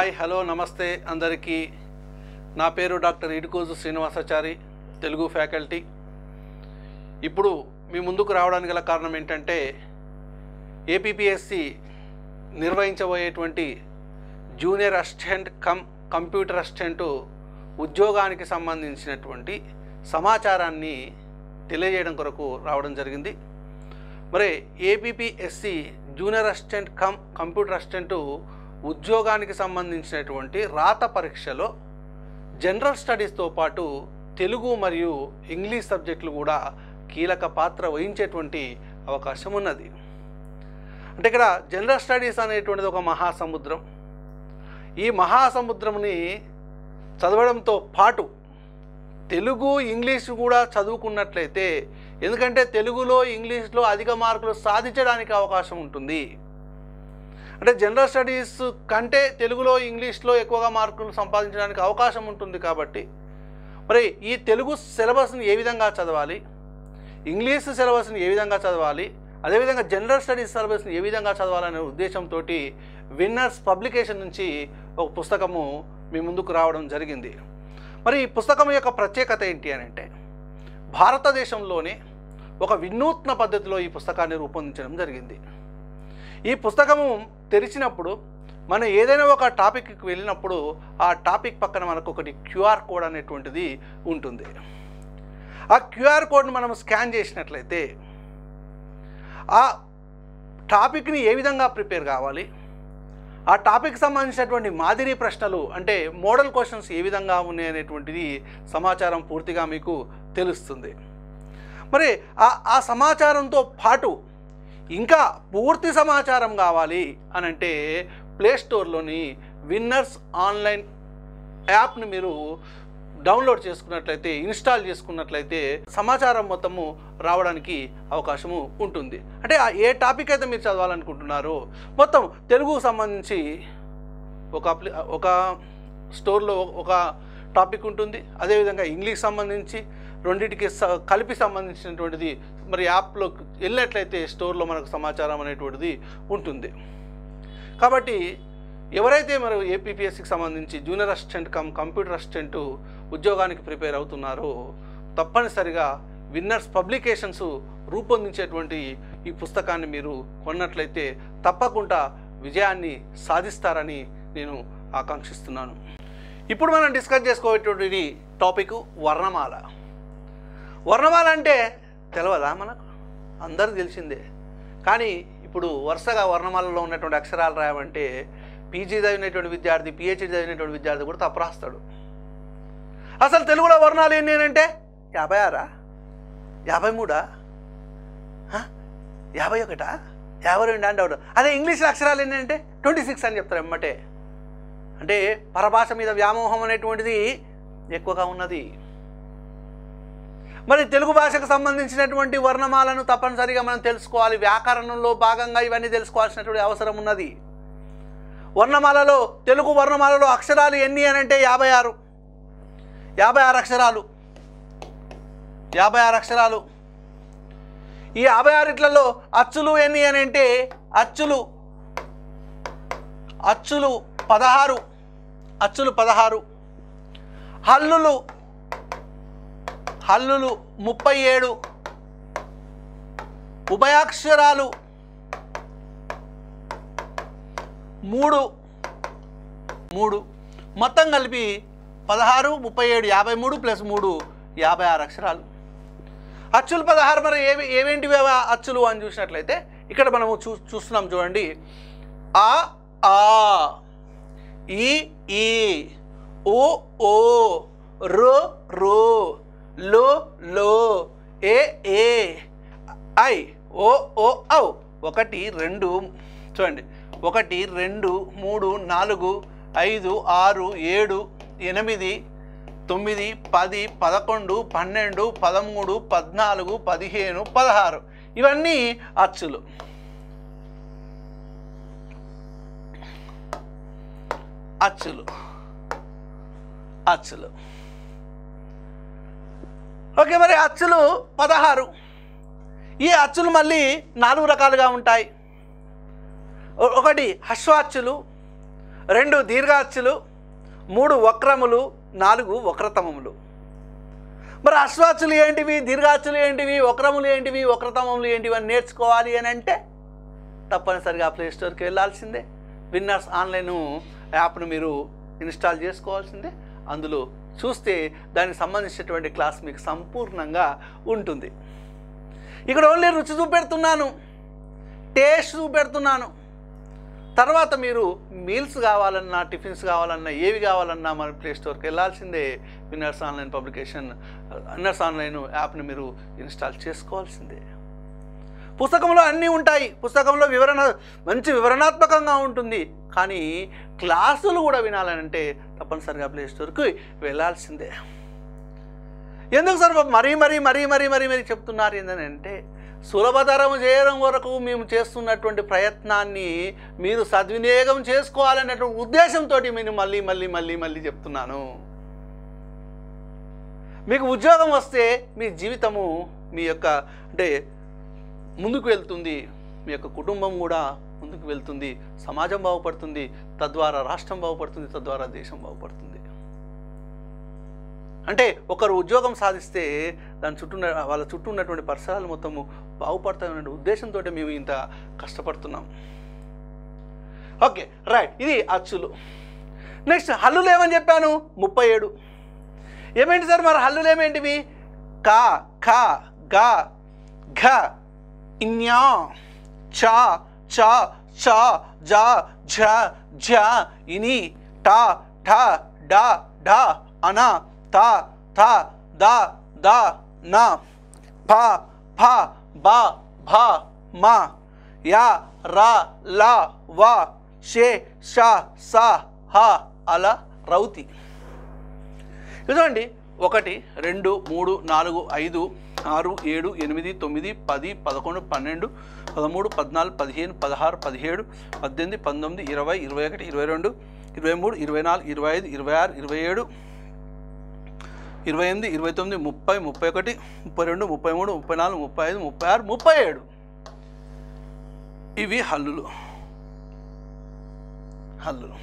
Hi hello నమస్తే అందరికీ నా పేరు డాక్టర్ ఇడుకోజు శ్రీనివాసాచారి తెలుగు ఫ్యాకల్టీ ఇప్పుడు మీ ముందుకు రావడానికి గల కారణం ఏంటంటే ఏపీపీఎస్సి నిర్వహించబోయేటువంటి junior assistant cum computer assistant ఉద్యోగానికి సంబంధించినటువంటి సమాచారాన్ని తెలియజేయడం కొరకు రావడం జరిగింది మరి APPSC junior assistant cum computer assistant ఉద్యోగానికి సంబంధించినటువంటి రాత పరీక్షలో జనరల్ స్టడీస్తో పాటు తెలుగు మరియు ఇంగ్లీష్ సబ్జెక్టులు కూడా కీలక పాత్ర వహించేటువంటి అవకాశం ఉన్నది అంటే ఇక్కడ జనరల్ స్టడీస్ అనేటువంటిది ఒక మహాసముద్రం ఈ మహాసముద్రంని చదవడంతో పాటు తెలుగు ఇంగ్లీష్ కూడా చదువుకున్నట్లయితే ఎందుకంటే తెలుగులో ఇంగ్లీష్లో అధిక మార్కులు సాధించడానికి అవకాశం ఉంటుంది అంటే జనరల్ స్టడీస్ కంటే తెలుగులో ఇంగ్లీష్లో ఎక్కువగా మార్కులు సంపాదించడానికి అవకాశం ఉంటుంది కాబట్టి మరి ఈ తెలుగు సిలబస్ని ఏ విధంగా చదవాలి ఇంగ్లీష్ సిలబస్ని ఏ విధంగా చదవాలి అదేవిధంగా జనరల్ స్టడీస్ సిలబస్ని ఏ విధంగా చదవాలనే ఉద్దేశంతో విన్నర్స్ పబ్లికేషన్ నుంచి ఒక పుస్తకము మీ ముందుకు రావడం జరిగింది మరి ఈ పుస్తకం యొక్క ప్రత్యేకత ఏంటి అని అంటే భారతదేశంలోనే ఒక వినూత్న పద్ధతిలో ఈ పుస్తకాన్ని రూపొందించడం జరిగింది ఈ పుస్తకము తెరిచినప్పుడు మనం ఏదైనా ఒక టాపిక్కి వెళ్ళినప్పుడు ఆ టాపిక్ పక్కన మనకు ఒకటి క్యూఆర్ కోడ్ అనేటువంటిది ఉంటుంది ఆ క్యూఆర్ కోడ్ని మనం స్కాన్ చేసినట్లయితే ఆ టాపిక్ని ఏ విధంగా ప్రిపేర్ కావాలి ఆ టాపిక్ సంబంధించినటువంటి మాదిరి ప్రశ్నలు అంటే మోడల్ క్వశ్చన్స్ ఏ విధంగా ఉన్నాయి అనేటువంటిది సమాచారం పూర్తిగా మీకు తెలుస్తుంది మరి ఆ ఆ సమాచారంతో పాటు ఇంకా పూర్తి సమాచారం కావాలి అని అంటే ప్లే స్టోర్లోని విన్నర్స్ ఆన్లైన్ యాప్ని మీరు డౌన్లోడ్ చేసుకున్నట్లయితే ఇన్స్టాల్ చేసుకున్నట్లయితే సమాచారం మొత్తము రావడానికి అవకాశము ఉంటుంది అంటే ఆ ఏ టాపిక్ అయితే మీరు చదవాలనుకుంటున్నారో మొత్తం తెలుగుకు సంబంధించి ఒక అప్లి ఒక స్టోర్లో ఒక టాపిక్ ఉంటుంది అదేవిధంగా ఇంగ్లీష్ సంబంధించి రెండింటికి స- కలిపి సంబంధించినటువంటిది మరి యాప్లో వెళ్ళినట్లయితే స్టోర్లో మనకు సమాచారం అనేటువంటిది ఉంటుంది కాబట్టి ఎవరైతే మరి ఏపీపీఎస్సికి సంబంధించి junior assistant cum computer assistant ఉద్యోగానికి ప్రిపేర్ అవుతున్నారో తప్పనిసరిగా విన్నర్స్ పబ్లికేషన్స్ రూపొందించేటువంటి ఈ పుస్తకాన్ని మీరు కొన్నట్లయితే తప్పకుండా విజయాన్ని సాధిస్తారని నేను ఆకాంక్షిస్తున్నాను ఇప్పుడు మనం డిస్కస్ చేసుకోబోయేటువంటి టాపిక్ వర్ణమాల వర్ణమాల అంటే తెలియదా మనకు అందరికీ తెలిసిందే కానీ ఇప్పుడు వరుసగా వర్ణమాలలో ఉన్నటువంటి అక్షరాలు రాయమంటే పీజీ చదివినటువంటి విద్యార్థి పిహెచ్డి చదివినటువంటి విద్యార్థి కూడా తప్పు రాస్తాడు అసలు తెలుగులో వర్ణాలు ఎన్ని అంటే యాభై ఆరా యాభై మూడా హ? యాభై ఒకటా యాభై రెండు అంటే ఒకటి అదే ఇంగ్లీష్లో అక్షరాలు ఎన్ని అంటే ట్వంటీ సిక్స్ అని చెప్తారు ఎమ్మటే అంటే పరభాష మీద వ్యామోహం అనేటువంటిది ఎక్కువగా ఉన్నది మరి తెలుగు భాషకు సంబంధించినటువంటి వర్ణమాలను తప్పనిసరిగా మనం తెలుసుకోవాలి వ్యాకరణంలో భాగంగా ఇవన్నీ తెలుసుకోవాల్సినటువంటి అవసరం ఉన్నది వర్ణమాలలో తెలుగు వర్ణమాలలో అక్షరాలు ఎన్ని అని అంటే యాభై ఆరు యాభై ఆరు అక్షరాలు యాభై ఆరు అక్షరాలు ఈ యాభై ఆరిట్లలో అచ్చులు ఎన్ని అని అంటే అచ్చులు అచ్చులు పదహారు అచ్చులు పదహారు హల్లులు హల్లులు ముప్పై ఏడు ఉభయాక్షరాలు మూడు మూడు మొత్తం కలిపి పదహారు ముప్పై ఏడు యాభై మూడు ప్లస్ మూడు యాభై ఆరు అక్షరాలు అచ్చులు పదహారు మరి ఏవి ఏవేంటివి అవి ఆ అచ్చులు అని చూసినట్లయితే ఇక్కడ మనము చూ చూస్తున్నాం చూడండి ఆ ఆ ఈ ఈ ఓ ఓ రో రో లో లో ఏ ఏ ఐ ఓ ఓ ఔ ఒకటి రెండు చూడండి ఒకటి రెండు మూడు నాలుగు ఐదు ఆరు ఏడు ఎనిమిది తొమ్మిది పది పదకొండు పన్నెండు పదమూడు పద్నాలుగు పదిహేను పదహారు ఇవన్నీ అచ్చులు అచ్చులు అచ్చులు ఓకే మరి అచ్చులు పదహారు ఈ అచ్చులు మళ్ళీ నాలుగు రకాలుగా ఉంటాయి ఒ- ఒకటి హస్వాచ్చులు రెండు దీర్ఘాచ్చులు మూడు వక్రములు నాలుగు వక్రతమములు మరి అశ్వాచులు ఏంటివి దీర్ఘాచులు ఏంటివి వక్రములు ఏంటివి వక్రతమములు ఏంటివి అని నేర్చుకోవాలి అని అంటే తప్పనిసరిగా ప్లే స్టోర్కి వెళ్ళాల్సిందే విన్నర్స్ ఆన్లైన్ యాప్ను మీరు ఇన్స్టాల్ చేసుకోవాల్సిందే అందులో చూస్తే దానికి సంబంధించినటువంటి క్లాస్ మీకు సంపూర్ణంగా ఉంటుంది ఇక్కడ ఓన్లీ రుచి చూపెడుతున్నాను టేస్ట్ చూపెడుతున్నాను తర్వాత మీరు మీల్స్ కావాలన్నా టిఫిన్స్ కావాలన్నా ఏవి కావాలన్నా మన ప్లే స్టోర్కి వెళ్ళాల్సిందే winners online publication winners online యాప్ని మీరు ఇన్స్టాల్ చేసుకోవాల్సిందే పుస్తకంలో అన్నీ ఉంటాయి పుస్తకంలో వివరణ మంచి వివరణాత్మకంగా ఉంటుంది కానీ క్లాసులు కూడా వినాలనంటే తప్పనిసరిగా ప్లే స్టోర్కి వెళ్ళాల్సిందే ఎందుకు సార్ మరీ మరీ మరీ మరీ మరీ మరీ చెప్తున్నారు ఏంటని అంటే సులభతరం చేయడం వరకు మేము చేస్తున్నటువంటి ప్రయత్నాన్ని మీరు సద్వినియోగం చేసుకోవాలనేటువంటి ఉద్దేశంతో నేను మళ్ళీ మళ్ళీ మళ్ళీ మళ్ళీ చెప్తున్నాను మీకు ఉద్యోగం వస్తే మీ జీవితము మీ యొక్క అంటే ముందుకు వెళ్తుంది మీ యొక్క కుటుంబం కూడా ముందుకు వెళ్తుంది సమాజం బాగుపడుతుంది తద్వారా రాష్ట్రం బాగుపడుతుంది తద్వారా దేశం బాగుపడుతుంది అంటే ఒకరు ఉద్యోగం సాధిస్తే దాని చుట్టూ ఉన్న- వాళ్ళ చుట్టూ ఉన్నటువంటి పరిసరాలు మొత్తము బాగుపడతాయనే ఉద్దేశంతో మేము ఇంత కష్టపడుతున్నాం ఓకే రైట్ ఇది అచ్చులు నెక్స్ట్ హల్లులు ఏమని చెప్పాను ముప్పై ఏడు ఏమేంటి సార్ మరి హల్లులు ఏమేంటివి కా ఖ గా ఘ ఇన్యా చా చా చా జా ఝ ఝ ఇని టా ఠ డా ఢ అన తా థ ద ద న ఫ ఫ బ భ మ యా రా లా వ షే ష స హ అల రౌతి చూడండి ఒకటి రెండు మూడు నాలుగు ఐదు ఆరు ఏడు ఎనిమిది తొమ్మిది పది పదకొండు పన్నెండు పదమూడు పద్నాలుగు పదిహేను పదహారు పదిహేడు పద్దెనిమిది పంతొమ్మిది ఇరవై ఇరవై ఒకటి ఇరవై రెండు ఇరవై మూడు ఇరవై నాలుగు ఇరవై ఐదు ఇరవై ఆరు ఇరవై ఏడు ఇరవై ఎనిమిది ఇరవై తొమ్మిది ముప్పై ముప్పై ఒకటి ముప్పై రెండు ముప్పై మూడు ముప్పై నాలుగు ముప్పై ఐదు ముప్పై ఆరు ముప్పై ఏడు ఇవి హల్లులు హల్లులు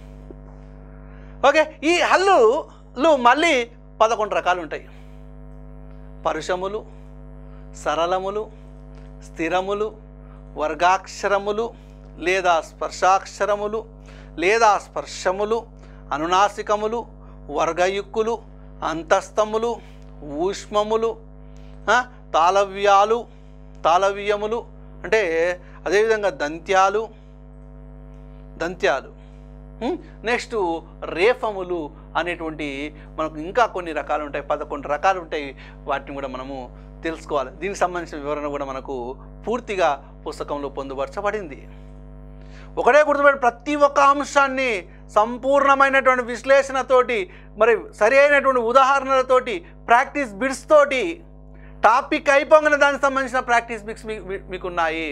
ఓకే ఈ హల్లులు మళ్ళీ పదకొండు రకాలు ఉంటాయి పరుషములు సరళములు స్థిరములు వర్గాక్షరములు లేదా స్పర్శాక్షరములు లేదా స్పర్శములు అనునాసికములు వర్గయుక్కులు అంతస్తములు ఊష్మములు ఆ, తాళవ్యాలు తాళవ్యములు అంటే అదేవిధంగా దంత్యాలు దంత్యాలు ఉం? నెక్స్ట్ రేఫములు అనేటువంటి మనకు ఇంకా కొన్ని రకాలు ఉంటాయి పదకొండు రకాలు ఉంటాయి వాటిని కూడా మనము తెలుసుకోవాలి దీనికి సంబంధించిన వివరణ కూడా మనకు పూర్తిగా పుస్తకంలో పొందుపరచబడింది ఒకటే గుర్తుపెట్టి ప్రతి ఒక్క అంశాన్ని సంపూర్ణమైనటువంటి విశ్లేషణతోటి మరి సరి అయినటువంటి ఉదాహరణలతోటి ప్రాక్టీస్ బిడ్స్ తోటి టాపిక్ అయిపోగానే దానికి సంబంధించిన ప్రాక్టీస్ బిక్స్ మీకు ఉన్నాయి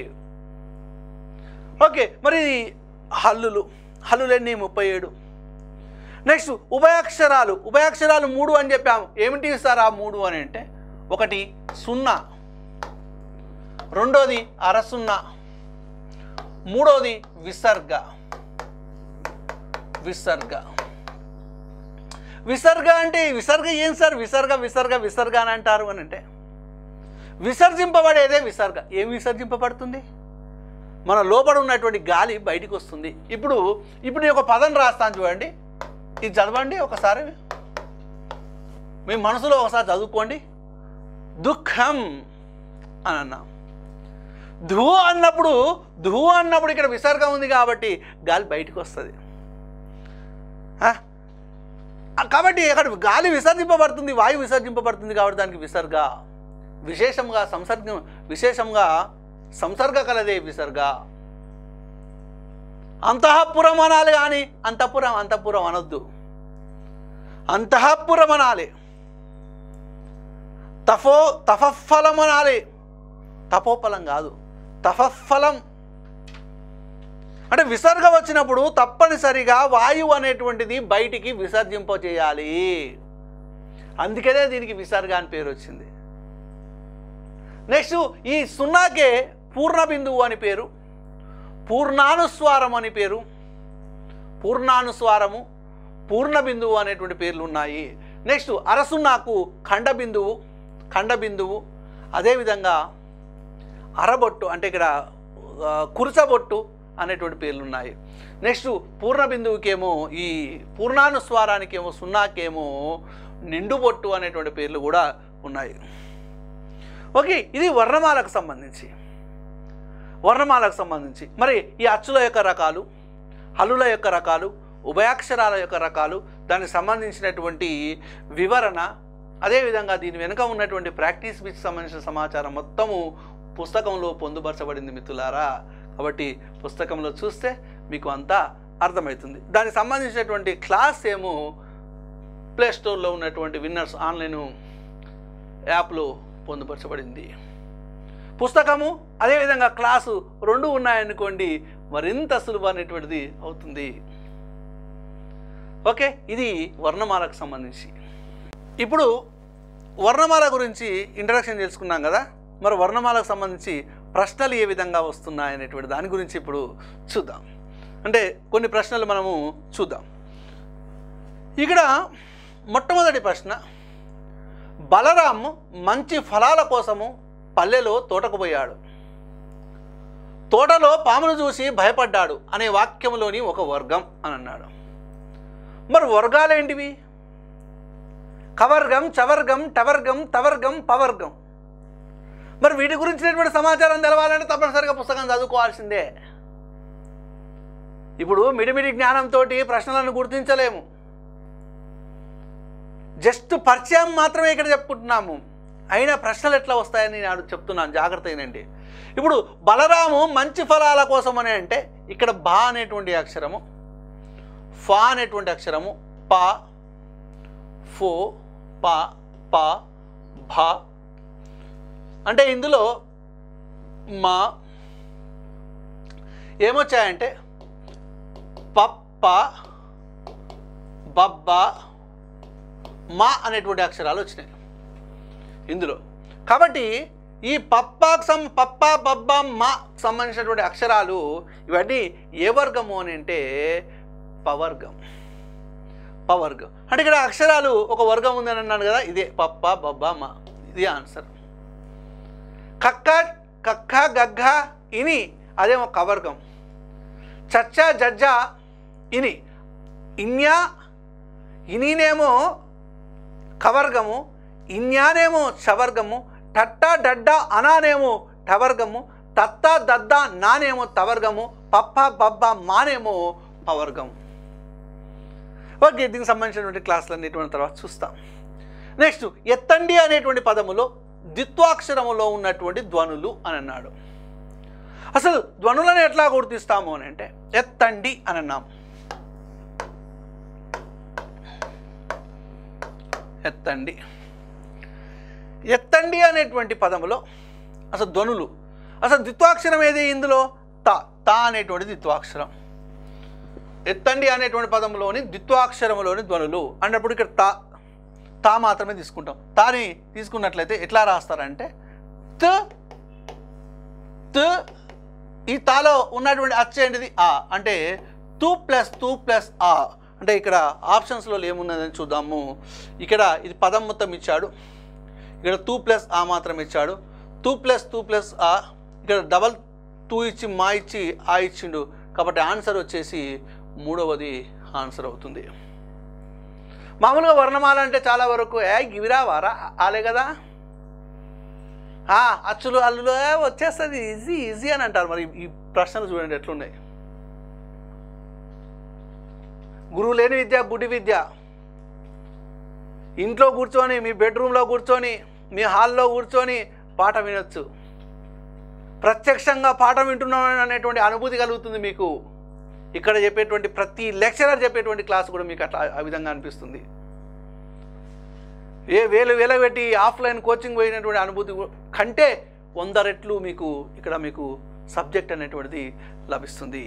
ఓకే మరి హల్లులు హల్లులు ఎన్ని ముప్పై ఏడు నెక్స్ట్ ఉభయాక్షరాలు ఉభయాక్షరాలు మూడు అని చెప్పాము ఏమిటి సార్ ఆ మూడు అని అంటే ఒకటి సున్నా రెండోది అరసున్నా మూడోది విసర్గ విసర్గ విసర్గ అంటే విసర్గ ఏం సార్ విసర్గ విసర్గ విసర్గ అని అంటారు అని అంటే విసర్జింపబడేదే విసర్గ ఏం విసర్జింపబడుతుంది మన లోపల ఉన్నటువంటి గాలి బయటికి వస్తుంది ఇప్పుడు ఇప్పుడు నేను ఒక పదం రాస్తాను చూడండి ఇది చదవండి ఒకసారి మీ మనసులో ఒకసారి చదువుకోండి దుఃఖం అని అన్నాం ధూ అన్నప్పుడు ధూ అన్నప్పుడు ఇక్కడ విసర్గం ఉంది కాబట్టి గాలి బయటికి వస్తుంది ఆ? ఆ, కాబట్టి అక్కడ గాలి విసర్జింపబడుతుంది వాయువు విసర్జింపబడుతుంది కాబట్టి దానికి విసర్గ విశేషంగా సంసర్గం విశేషంగా సంసర్గ కలదే విసర్గ అంతఃపురం అనాలి కానీ అంతఃపురం అంతఃపురం అనొద్దు అంతఃపురం అనాలి తఫో తఫఫలం అనాలి తపోఫలం కాదు తఫఫలం అంటే విసర్గ వచ్చినప్పుడు తప్పనిసరిగా వాయువు అనేటువంటిది బయటికి విసర్జింపజేయాలి అందుకనే దీనికి విసర్గ అని పేరు వచ్చింది నెక్స్ట్ ఈ సున్నాకే పూర్ణ బిందువు అని పేరు పూర్ణానుస్వారం అని పేరు పూర్ణానుస్వారము పూర్ణ బిందువు అనేటువంటి పేర్లు ఉన్నాయి నెక్స్ట్ అరసున్నాకు ఖండ బిందువు ఖండ బిందువు అదేవిధంగా అరబొట్టు అంటే ఇక్కడ ఆ, కురచబొట్టు అనేటువంటి పేర్లు ఉన్నాయి నెక్స్ట్ పూర్ణ బిందువుకేమో ఈ పూర్ణానుస్వారానికేమో సున్నాకేమో నిండుబొట్టు అనేటువంటి పేర్లు కూడా ఉన్నాయి ఓకే ఇది వర్ణమాలకు సంబంధించి వర్ణమాలకు సంబంధించి మరి ఈ అచ్చుల యొక్క రకాలు హల్లుల యొక్క రకాలు ఉభయాక్షరాల యొక్క రకాలు దానికి సంబంధించినటువంటి వివరణ అదేవిధంగా దీని వెనుక ఉన్నటువంటి ప్రాక్టీస్ బిచ్ సంబంధించిన సమాచారం మొత్తము పుస్తకంలో పొందుపరచబడింది మిత్రులారా కాబట్టి పుస్తకంలో చూస్తే మీకు అంతా అర్థమవుతుంది దానికి సంబంధించినటువంటి క్లాస్ ఏమో ప్లే స్టోర్లో ఉన్నటువంటి విన్నర్స్ ఆన్లైన్ యాప్లో పొందుపరచబడింది పుస్తకము అదేవిధంగా క్లాసు రెండు ఉన్నాయనుకోండి మరింత సులభమైనటువంటిది అవుతుంది ఓకే ఇది వర్ణమాలకు సంబంధించి ఇప్పుడు వర్ణమాల గురించి ఇంట్రడక్షన్ తెలుసుకున్నాం కదా మరి వర్ణమాలకు సంబంధించి ప్రశ్నలు ఏ విధంగా వస్తున్నాయి అనేటువంటి దాని గురించి ఇప్పుడు చూద్దాం అంటే కొన్ని ప్రశ్నలు మనము చూద్దాం ఇక్కడ మొట్టమొదటి ప్రశ్న బలరాం మంచి ఫలాల కోసము పల్లెలో తోటకు పోయాడు తోటలో పామును చూసి భయపడ్డాడు అనే వాక్యంలోని ఒక వర్గం అని అన్నాడు మరి వర్గాలు ఏంటివి కవర్గం చవర్గం టవర్గం తవర్గం పవర్గం మరి వీటి గురించినటువంటి సమాచారం తెలవాలంటే తప్పనిసరిగా పుస్తకం చదువుకోవాల్సిందే ఇప్పుడు మిడిమిడి జ్ఞానంతో ప్రశ్నలను గుర్తించలేము జస్ట్ పరిచయం మాత్రమే ఇక్కడ చెప్పుకుంటున్నాము అయినా ప్రశ్నలు ఎట్లా వస్తాయని నేను చెప్తున్నాను జాగ్రత్త అయినండి ఇప్పుడు బలరాము మంచి ఫలాల కోసం అని అంటే ఇక్కడ బా అనేటువంటి అక్షరము ఫా అనేటువంటి అక్షరము పా ఫో పా పా భా అంటే ఇందులో మా ఏమొచ్చాయంటే పప్ప బబ్బ మా అనేటువంటి అక్షరాలు వచ్చినాయి ఇందులో కాబట్టి ఈ పప్పాకు సం పప్ప బబ్బ మా సంబంధించినటువంటి అక్షరాలు ఇవన్నీ ఏ వర్గము అని అంటే పవర్గం పవర్గం అంటే ఇక్కడ అక్షరాలు ఒక వర్గం ఉందని అన్నాను కదా ఇదే పప్ప బబ్బ మా ఇది ఆన్సర్ కక్క కక్క గగ్గ ఇని అదేమో కవర్గం చచ్చ జజ్జ ఇని ఇన్యా ఇనినేమో కవర్గము ఇన్యానేమో చవర్గము టట్ట డడ్డ అనానేమో టవర్గము తత్త దద్ద నానేమో తవర్గము పప్ప బబ్బ మానేమో పవర్గము ఓకే దీనికి సంబంధించినటువంటి క్లాసులు అన్నిటువంటి తర్వాత చూస్తాం నెక్స్ట్ ఎత్తండి అనేటువంటి పదములో ద్విత్వాక్షరములో ఉన్నటువంటి ధ్వనులు అని అన్నాడు అసలు ధ్వనులను ఎట్లా గుర్తిస్తాము అని అంటే ఎత్తండి అని అన్నాం ఎత్తండి ఎత్తండి అనేటువంటి పదములో అసలు ధ్వనులు అసలు ద్విత్వాక్షరం ఏది ఇందులో తా తా అనేటువంటి ద్విత్వాక్షరం ఎత్తండి అనేటువంటి పదంలోని ద్విత్వాక్షరములోని ధ్వనులు అన్నప్పుడు ఇక్కడ తా తా మాత్రమే తీసుకుంటాం తాని తీసుకున్నట్లయితే ఎట్లా రాస్తారంటే త్ త్ ఈ తాలో ఉన్నటువంటి అచ్చ ఏంటిది ఆ అంటే తూ ప్లస్ తూ ప్లస్ ఆ అంటే ఇక్కడ ఆప్షన్స్లో ఏమున్నదని చూద్దాము ఇక్కడ ఇది పదం మొత్తం ఇచ్చాడు ఇక్కడ టూ ప్లస్ ఆ మాత్రం ఇచ్చాడు టూ ప్లస్ టూ ప్లస్ ఆ ఇక్కడ డబల్ టూ ఇచ్చి మా ఇచ్చి ఆ ఇచ్చిండు కాబట్టి ఆన్సర్ వచ్చేసి మూడవది ఆన్సర్ అవుతుంది మామూలుగా వర్ణమాల అంటే చాలా వరకు ఏ గివిరా వారా ఆలే కదా ఆ, అచ్చులు అల్లులు ఏ, వచ్చేస్తుంది ఈజీ ఈజీ అని అంటారు మరి ఈ ప్రశ్నలు చూడండి ఎట్లున్నాయి గురువు లేని విద్య గుడి విద్య ఇంట్లో కూర్చొని మీ బెడ్రూమ్లో కూర్చొని మీ హాల్లో కూర్చొని పాట వినొచ్చు ప్రత్యక్షంగా పాఠం వింటున్నాను అనేటువంటి అనుభూతి కలుగుతుంది మీకు ఇక్కడ చెప్పేటువంటి ప్రతి లెక్చరర్ చెప్పేటువంటి క్లాస్ కూడా మీకు అట్లా ఆ విధంగా అనిపిస్తుంది ఏ వేలు వేల పెట్టి ఆఫ్లైన్ కోచింగ్ పోయినటువంటి అనుభూతి కు- కంటే వంద రెట్లు మీకు ఇక్కడ మీకు సబ్జెక్ట్ అనేటువంటిది లభిస్తుంది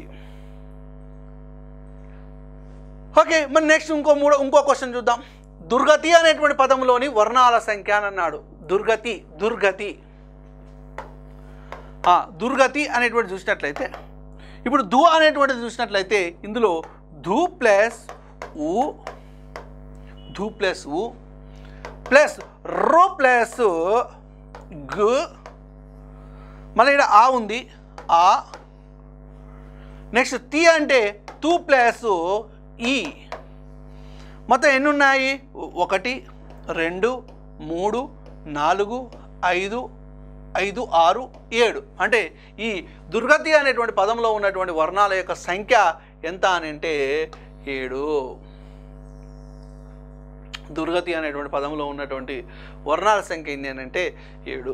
ఓకే మరి నెక్స్ట్ ఇంకో మూడో ఇంకో క్వశ్చన్ చూద్దాం దుర్గతి అనేటువంటి పదంలోని వర్ణాల సంఖ్య అని అన్నాడు దుర్గతి దుర్గతి ఆ, దుర్గతి అనేటువంటి చూసినట్లయితే ఇప్పుడు దు అనేటువంటిది చూసినట్లయితే ఇందులో ధూ ప్లస్ ఊ ధూ ప్లస్ ఊ ప్లస్ రో ప్లస్ గు మళ్ళీ ఇక్కడ ఆ ఉంది ఆ నెక్స్ట్ తి అంటే తూ ప్లస్ ఈ మొత్తం ఎన్ని ఉన్నాయి ఒకటి రెండు మూడు నాలుగు ఐదు ఐదు ఆరు ఏడు అంటే ఈ దుర్గతి అనేటువంటి పదంలో ఉన్నటువంటి వర్ణాల యొక్క సంఖ్య ఎంత అని అంటే ఏడు దుర్గతి అనేటువంటి పదంలో ఉన్నటువంటి వర్ణాల సంఖ్య ఎన్ని అని అంటే ఏడు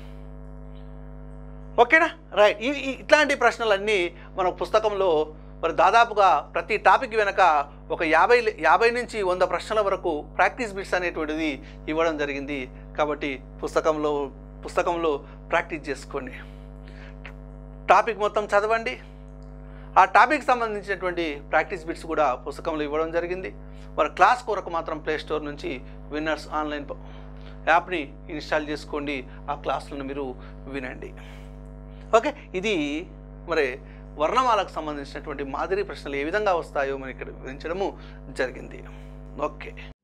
ఓకేనా రైట్ ఈ ఈ- ఇట్లాంటి ప్రశ్నలన్నీ మన పుస్తకంలో మరి దాదాపుగా ప్రతి టాపిక్ వెనక ఒక యాభై యాభై నుంచి వంద ప్రశ్నల వరకు ప్రాక్టీస్ బిట్స్ అనేటువంటిది ఇవ్వడం జరిగింది కాబట్టి పుస్తకంలో పుస్తకంలో ప్రాక్టీస్ చేసుకోండి టాపిక్ మొత్తం చదవండి ఆ టాపిక్ సంబంధించినటువంటి ప్రాక్టీస్ బిట్స్ కూడా పుస్తకంలో ఇవ్వడం జరిగింది మరి క్లాస్ కొరకు మాత్రం ప్లే స్టోర్ నుంచి విన్నర్స్ ఆన్లైన్ ప- యాప్ని ఇన్స్టాల్ చేసుకోండి ఆ క్లాసులను మీరు వినండి ఓకే ఇది మరి వర్ణమాలకు సంబంధించినటువంటి మాదిరి ప్రశ్నలు ఏ విధంగా వస్తాయో మనం ఇక్కడ వివరించడము జరిగింది ఓకే